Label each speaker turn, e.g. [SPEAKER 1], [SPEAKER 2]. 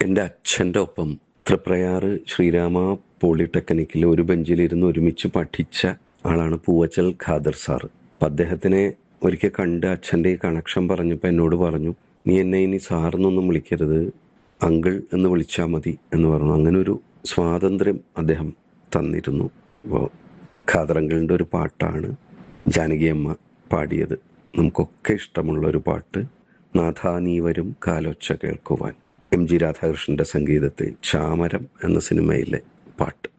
[SPEAKER 1] എൻ്റെ അച്ഛൻ്റെ ഒപ്പം തൃപ്രയാറ് ശ്രീരാമ പോളിടെക്നിക്കിൽ ഒരു ബെഞ്ചിലിരുന്ന് ഒരുമിച്ച് പഠിച്ച ആളാണ് പൂവച്ചൽ ഖാദർ സാറ് അപ്പം അദ്ദേഹത്തിനെ ഒരിക്കൽ കണ്ട് അച്ഛൻ്റെ ഈ കണക്ഷൻ പറഞ്ഞപ്പോൾ എന്നോട് പറഞ്ഞു നീ എന്നെ ഇനി സാറിനൊന്നും വിളിക്കരുത് അങ്കിൾ എന്ന് വിളിച്ചാൽ മതി എന്ന് പറഞ്ഞു അങ്ങനെ ഒരു സ്വാതന്ത്ര്യം അദ്ദേഹം തന്നിരുന്നു അപ്പോൾ ഖാദറങ്കിളിൻ്റെ ഒരു പാട്ടാണ് ജാനകിയമ്മ പാടിയത് നമുക്കൊക്കെ ഇഷ്ടമുള്ള ഒരു പാട്ട് നാഥാ നീ വരും കാലൊച്ച കേൾക്കുവാൻ എം ജി രാധാകൃഷ്ണന്റെ സംഗീതത്തിൽ ചാമരം എന്ന സിനിമയിലെ പാട്ട്